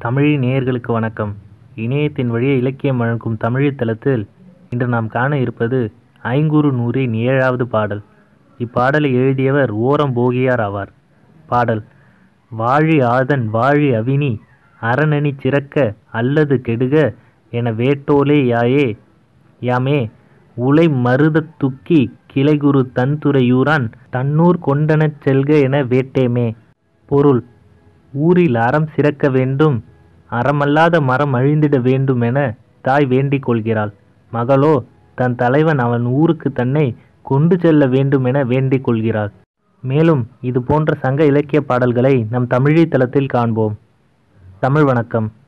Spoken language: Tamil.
தமிழி நேயர்களுக்கு வணக்கம் இணையத்தின் வழியே இலக்கியம் வழங்கும் தமிழி தளத்தில் இன்று நாம் காண இருப்பது ஐங்குறு நூறின் ஏழாவது பாடல் இப்பாடலை எழுதியவர் ஓரம் போகியார் ஆவார் பாடல் வாழி ஆதன் வாழி அவினி அரணனி சிறக்க அல்லது கெடுக என வேட்டோலே யாயே யாமே உலை மருதத் துக்கி கிளைகுரு தன்துறையூரான் தன்னூர் கொண்டனச் செல்க என வேட்டேமே பொருள் ஊரில் அறம் சிறக்க வேண்டும் அறமல்லாத மரம் அழிந்திட வேண்டும் என தாய் வேண்டிக் கொள்கிறாள் மகளோ தன் தலைவன் அவன் ஊருக்கு தன்னை கொண்டு செல்ல வேண்டும் என வேண்டிக் கொள்கிறாள் மேலும் இது போன்ற சங்க இலக்கிய பாடல்களை நம் தமிழி தளத்தில் காண்போம் தமிழ் வணக்கம்